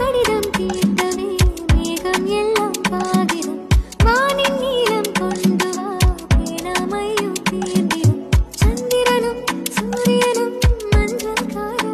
கடிதம் தீர்த்தமே மேகம் எல்லாம் காகிதம் வானின் நீலம் கொண்டு வா பேனாமையும் தீர்ந்திடும் சந்திரனும் சூரியனும் மஞ்சள்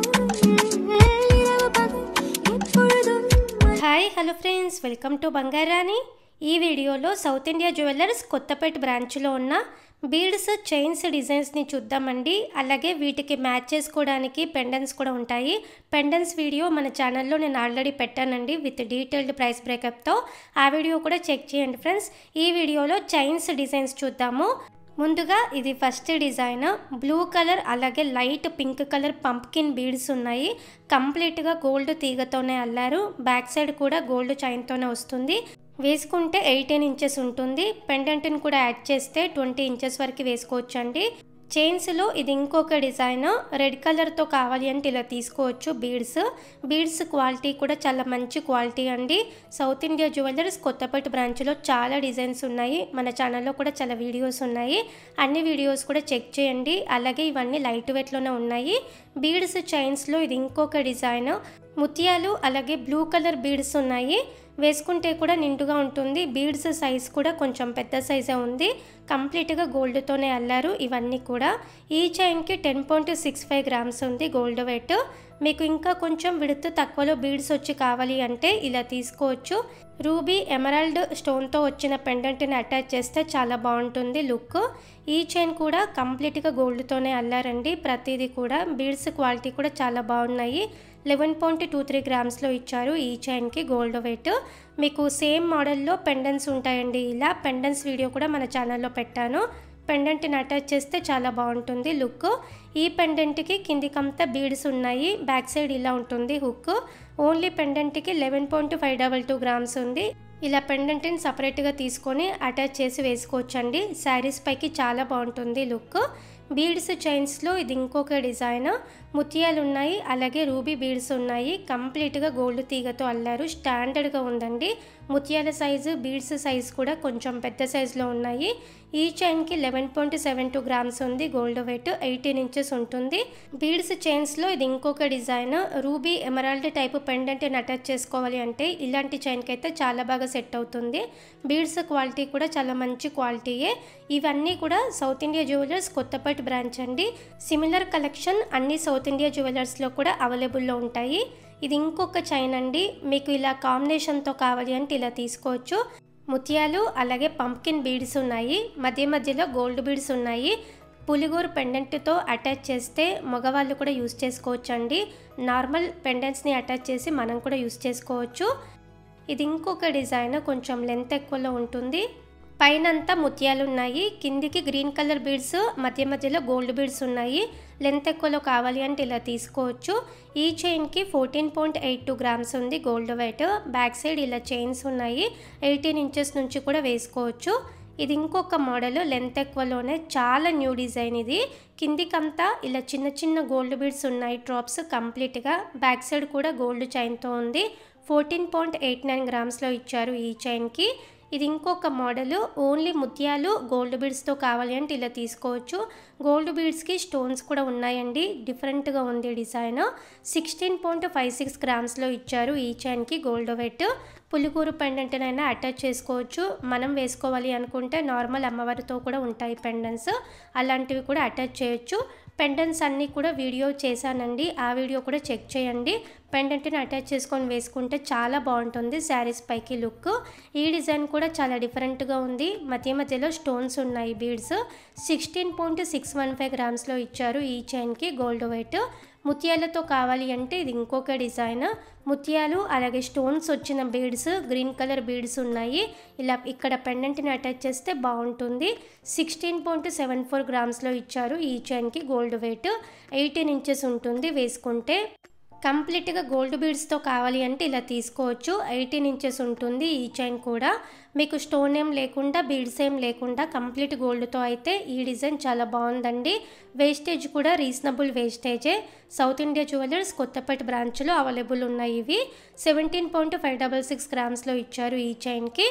காரும் இரவு பகல் எப்பொழுதும் hi hello friends welcome to బంగారాని ఈ వీడియోలో సౌత్ ఇండియా జ్యువెలర్స్ కొత్తపేట బ్రాంచ్లో ఉన్న బీడ్స్ చైన్స్ డిజైన్స్ని చూద్దామండి అలాగే వీటికి మ్యాచ్ చేసుకోవడానికి పెండెంట్స్ కూడా ఉంటాయి పెండెంట్స్ వీడియో మన ఛానల్లో నేను ఆల్రెడీ పెట్టానండి విత్ డీటెయిల్డ్ ప్రైస్ బ్రేకప్తో ఆ వీడియో కూడా చెక్ చేయండి ఫ్రెండ్స్ ఈ వీడియోలో చైన్స్ డిజైన్స్ చూద్దాము ముందుగా ఇది ఫస్ట్ డిజైన్ బ్లూ కలర్ అలాగే light pink colour pumpkin beads ఉన్నాయి కంప్లీట్గా గోల్డ్ తీగతోనే అల్లారు బ్యాక్ సైడ్ కూడా గోల్డ్ చైన్తోనే వస్తుంది వేసుకుంటే ఎయిటీన్ ఇంచెస్ ఉంటుంది పెండెంట్ని కూడా యాడ్ చేస్తే ట్వంటీ ఇంచెస్ వరకు వేసుకోవచ్చండి చైన్స్లో ఇది ఇంకొక డిజైన్ రెడ్ కలర్తో కావాలి అంటే ఇలా తీసుకోవచ్చు బీడ్స్ బీడ్స్ క్వాలిటీ కూడా చాలా మంచి క్వాలిటీ అండి సౌత్ ఇండియా జ్యువెలర్స్ కొత్తపేట బ్రాంచ్లో చాలా డిజైన్స్ ఉన్నాయి మన ఛానల్లో కూడా చాలా వీడియోస్ ఉన్నాయి అన్ని వీడియోస్ కూడా చెక్ చేయండి అలాగే ఇవన్నీ లైట్ వెయిట్లోనే ఉన్నాయి బీడ్స్ చైన్స్లో ఇది ఇంకొక డిజైన్ ముత్యాలు అలాగే బ్లూ కలర్ బీడ్స్ ఉన్నాయి వేసుకుంటే కూడా నిండుగా ఉంటుంది బీడ్స్ సైజ్ కూడా కొంచెం పెద్ద సైజే ఉంది కంప్లీట్గా గోల్డ్తోనే అల్లారు ఇవన్నీ కూడా ఈ చైన్కి ten point six five grams ఉంది గోల్డ్ వెయిట్ మీకు ఇంకా కొంచెం విడుతు తక్కువలో బీడ్స్ వచ్చి కావాలి అంటే ఇలా తీసుకోవచ్చు రూబీ ఎమరాల్డ్ స్టోన్తో వచ్చిన పెండెంట్ని అటాచ్ చేస్తే చాలా బాగుంటుంది లుక్ ఈ చైన్ కూడా కంప్లీట్గా గోల్డ్తోనే అల్లారండి ప్రతిదీ కూడా బీడ్స్ క్వాలిటీ కూడా చాలా బాగున్నాయి లెవెన్ పాయింట్ టూ త్రీ గ్రామ్స్లో ఇచ్చారు ఈ చైన్కి గోల్డ్ వెయిట్ మీకు సేమ్ మోడల్లో పెండెంట్స్ ఉంటాయండి ఇలా పెండెంట్స్ వీడియో కూడా మన ఛానల్లో పెట్టాను పెండెంట్ని అటాచ్ చేస్తే చాలా బాగుంటుంది లుక్ ఈ పెండెంట్కి కిందికంతా బీడ్స్ ఉన్నాయి బ్యాక్ సైడ్ ఇలా ఉంటుంది హుక్ ఓన్లీ పెండెంట్కి eleven point five double two grams ఉంది ఇలా పెండెంట్ని సపరేట్గా తీసుకొని అటాచ్ చేసి వేసుకోవచ్చండి శారీస్ పైకి చాలా బాగుంటుంది లుక్ బీడ్స్ చైన్స్లో ఇది ఇంకొక డిజైన్ ముత్యాలు ఉన్నాయి అలాగే రూబీ బీడ్స్ ఉన్నాయి కంప్లీట్గా గోల్డ్ తీగతో అల్లారు స్టాండర్డ్గా ఉందండి ముత్యాల సైజు బీడ్స్ సైజ్ కూడా కొంచెం పెద్ద సైజులో ఉన్నాయి ఈ చైన్కి eleven point seven two grams ఉంది గోల్డ్ వెయిట్ ఎయిటీన్ ఇంచెస్ ఉంటుంది బీడ్స్ చైన్స్లో ఇది ఇంకొక డిజైన్ రూబీ ఎమరాల్డ్ టైప్ పెండెంట్ని అటాచ్ చేసుకోవాలి అంటే ఇలాంటి చైన్కి అయితే చాలా బాగా సెట్ అవుతుంది బీడ్స్ క్వాలిటీ కూడా చాలా మంచి క్వాలిటీయే ఇవన్నీ కూడా south India jewellers Kothapet branch అండి సిమిలర్ కలెక్షన్ అన్ని సౌత్ ఇండియా జ్యువెలర్స్లో కూడా అవైలబుల్లో ఉంటాయి ఇది ఇంకొక చైన్ అండి మీకు ఇలా కాంబినేషన్తో కావాలి అంటే ఇలా తీసుకోవచ్చు ముత్యాలు అలాగే పంప్కిన్ బీడ్స్ ఉన్నాయి మధ్య మధ్యలో గోల్డ్ బీడ్స్ ఉన్నాయి పులిగూరు పెండెంట్తో అటాచ్ చేస్తే మగవాళ్ళు కూడా యూస్ చేసుకోవచ్చు అండి నార్మల్ పెండెంట్స్ని అటాచ్ చేసి మనం కూడా యూస్ చేసుకోవచ్చు ఇది ఇంకొక డిజైన్ కొంచెం లెంత్ ఎక్కువలో ఉంటుంది పైనంతా ముత్యాలు ఉన్నాయి కిందికి గ్రీన్ కలర్ బీడ్స్ మధ్య మధ్యలో గోల్డ్ బీడ్స్ ఉన్నాయి లెంత్ ఎక్కువలో కావాలి అంటే ఇలా తీసుకోవచ్చు ఈ చైన్కి fourteen point eight two grams ఉంది గోల్డ్ వెయిట్ బ్యాక్ సైడ్ ఇలా చైన్స్ ఉన్నాయి ఎయిటీన్ ఇంచెస్ నుంచి కూడా వేసుకోవచ్చు ఇది ఇంకొక మోడల్ లెంత్ ఎక్కువలోనే చాలా న్యూ డిజైన్ ఇది కిందికంతా ఇలా చిన్న చిన్న గోల్డ్ బీడ్స్ ఉన్నాయి డ్రాప్స్ కంప్లీట్గా బ్యాక్ సైడ్ కూడా గోల్డ్ చైన్తో ఉంది ఫోర్టీన్ పాయింట్ ఎయిట్ నైన్ గ్రామ్స్లో ఇచ్చారు ఈ చైన్కి ఇది ఇంకొక మోడల్ ఓన్లీ ముత్యాలు గోల్డ్ బీడ్స్తో కావాలి అంటే ఇలా తీసుకోవచ్చు గోల్డ్ బీడ్స్కి స్టోన్స్ కూడా ఉన్నాయండి డిఫరెంట్గా ఉంది design sixteen point five six గ్రామ్స్లో ఇచ్చారు ఈ చైన్కి గోల్డ్ వెయిట్ పులిగూరు పెండెంట్నైనా అటాచ్ చేసుకోవచ్చు మనం వేసుకోవాలి అనుకుంటే నార్మల్ అమ్మవారితో కూడా ఉంటాయి పెండెంట్స్ అలాంటివి కూడా అటాచ్ చేయొచ్చు పెండెంట్స్ అన్నీ కూడా వీడియో చేశానండి ఆ వీడియో కూడా చెక్ చేయండి పెండెంట్ని అటాచ్ చేసుకొని వేసుకుంటే చాలా బాగుంటుంది శారీస్ పైకి లుక్ ఈ డిజైన్ కూడా చాలా డిఫరెంట్గా ఉంది మధ్య మధ్యలో స్టోన్స్ ఉన్నాయి beads sixteen point six one five గ్రామ్స్లో ఇచ్చారు ఈ చైన్కి గోల్డ్ వెయిట్ ముత్యాలతో కావాలి అంటే ఇది ఇంకొక డిజైన్ ముత్యాలు అలాగే స్టోన్స్ వచ్చిన బీడ్స్ గ్రీన్ కలర్ బీడ్స్ ఉన్నాయి ఇలా ఇక్కడ పెండెంట్ని అటాచ్ చేస్తే బాగుంటుంది సిక్స్టీన్ పాయింట్ సెవెన్ ఫోర్ గ్రామ్స్లో ఇచ్చారు ఈ చైన్కి గోల్డ్ వెయిట్ ఎయిటీన్ ఇంచెస్ ఉంటుంది వేసుకుంటే కంప్లీట్గా గోల్డ్ బీడ్స్తో కావాలి అంటే ఇలా తీసుకోవచ్చు ఎయిటీన్ ఇంచెస్ ఉంటుంది ఈ చైన్ కూడా మీకు స్టోన్ ఏం లేకుండా బీడ్స్ ఏం లేకుండా కంప్లీట్ గోల్డ్తో అయితే ఈ డిజైన్ చాలా బాగుందండి వేస్టేజ్ కూడా రీజనబుల్ వేస్టేజే సౌత్ ఇండియా జ్యువెలర్స్ కొత్తపేట బ్రాంచ్లో అవైలబుల్ ఉన్నాయి ఇవి seventeen point five double six గ్రామ్స్లో ఇచ్చారు ఈ చైన్కి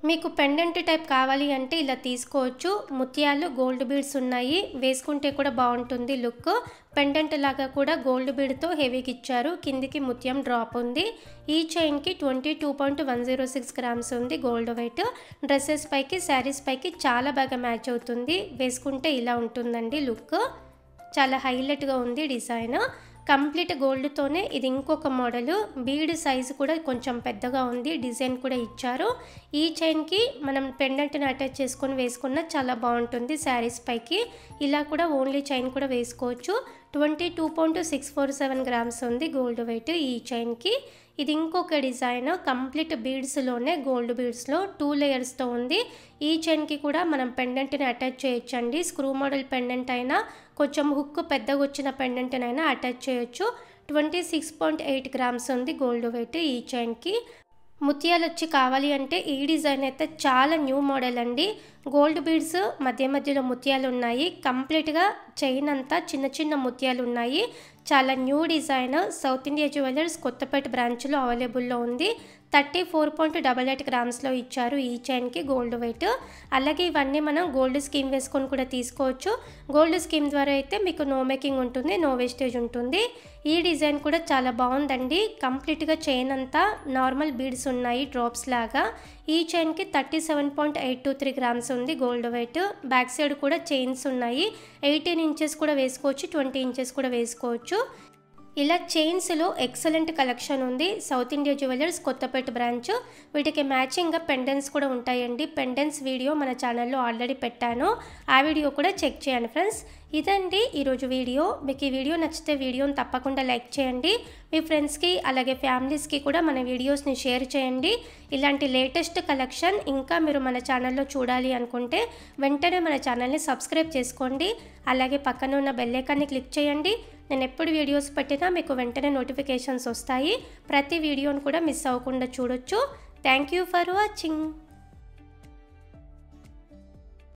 మీకు పెండెంట్ టైప్ కావాలి అంటే ఇలా తీసుకోవచ్చు ముత్యాలు గోల్డ్ బీడ్స్ ఉన్నాయి వేసుకుంటే కూడా బాగుంటుంది లుక్ పెండెంట్ లాగా కూడా గోల్డ్ బీడ్తో హెవీకి ఇచ్చారు కిందికి ముత్యం డ్రాప్ ఉంది ఈ చైన్కి twenty two point one zero six grams ఉంది గోల్డ్ వెయిట్ డ్రెస్సెస్ పైకి శారీస్ పైకి చాలా బాగా మ్యాచ్ అవుతుంది వేసుకుంటే ఇలా ఉంటుందండి లుక్ చాలా హైలైట్గా ఉంది డిజైన్ కంప్లీట్ గోల్డ్తోనే ఇది ఇంకొక మోడల్ బీడ్ సైజు కూడా కొంచెం పెద్దగా ఉంది డిజైన్ కూడా ఇచ్చారు ఈ చైన్కి మనం పెండెంట్ని అటాచ్ చేసుకొని వేసుకున్న చాలా బాగుంటుంది శారీస్ పైకి ఇలా కూడా ఓన్లీ చైన్ కూడా వేసుకోవచ్చు twenty two point six four seven grams ఉంది గోల్డ్ వెయిట్ ఈ చైన్కి ఇది ఇంకొక డిజైన్ కంప్లీట్ బీడ్స్లోనే గోల్డ్ బీడ్స్లో టూ లేయర్స్తో ఉంది ఈ చైన్కి కూడా మనం పెండెంట్ని అటాచ్ చేయొచ్చండి స్క్రూ మోడల్ పెండెంట్ అయినా కొంచెం హుక్ పెద్దగా వచ్చిన పెండెంట్ని అయినా అటాచ్ చేయొచ్చు twenty six point eight grams ఉంది గోల్డ్ వెయిట్ ఈ చైన్కి ముత్యాలు వచ్చి కావాలి అంటే ఈ డిజైన్ అయితే చాలా న్యూ మోడల్ అండి గోల్డ్ బీడ్స్ మధ్య మధ్యలో ముత్యాలు ఉన్నాయి కంప్లీట్గా చైన్ అంతా చిన్న చిన్న ముత్యాలు ఉన్నాయి చాలా new design south India jewellers Kothapet బ్రాంచ్లో అవైలబుల్లో ఉంది thirty four point double eight గ్రామ్స్లో ఇచ్చారు ఈ చైన్కి గోల్డ్ వెయిట్ అలాగే ఇవన్నీ మనం గోల్డ్ స్కీమ్ వేసుకొని కూడా తీసుకోవచ్చు గోల్డ్ స్కీమ్ ద్వారా అయితే మీకు నో మేకింగ్ ఉంటుంది నో వేస్టేజ్ ఉంటుంది ఈ డిజైన్ కూడా చాలా బాగుందండి కంప్లీట్గా చైన్ అంతా నార్మల్ బీడ్స్ ఉన్నాయి డ్రాప్స్ లాగా ఈ చైన్కి thirty seven point eight two three grams ఉంది గోల్డ్ వెయిట్ బ్యాక్ సైడ్ కూడా చైన్స్ ఉన్నాయి ఎయిటీన్ ఇంచెస్ కూడా వేసుకోవచ్చు ట్వంటీ ఇంచెస్ కూడా వేసుకోవచ్చు ఇలా చైన్స్లో ఎక్సలెంట్ కలెక్షన్ ఉంది south India jewellers Kothapet branch వీటికి మ్యాచింగ్గా పెండెంట్స్ కూడా ఉంటాయండి పెండెంట్స్ వీడియో మన ఛానల్లో ఆల్రెడీ పెట్టాను ఆ వీడియో కూడా చెక్ చేయండి ఫ్రెండ్స్ ఇదండి ఈరోజు వీడియో మీకు ఈ వీడియో నచ్చితే వీడియోని తప్పకుండా లైక్ చేయండి మీ ఫ్రెండ్స్కి అలాగే ఫ్యామిలీస్కి కూడా మన వీడియోస్ని షేర్ చేయండి ఇలాంటి లేటెస్ట్ కలెక్షన్ ఇంకా మీరు మన ఛానల్లో చూడాలి అనుకుంటే వెంటనే మన ఛానల్ని సబ్స్క్రైబ్ చేసుకోండి అలాగే పక్కన ఉన్న బెల్లైకాన్ని క్లిక్ చేయండి నేను ఎప్పుడు వీడియోస్ పెట్టినా మీకు వెంటనే నోటిఫికేషన్స్ వస్తాయి ప్రతి వీడియోని కూడా మిస్ అవ్వకుండా చూడొచ్చు థ్యాంక్ యూ ఫర్ వాచింగ్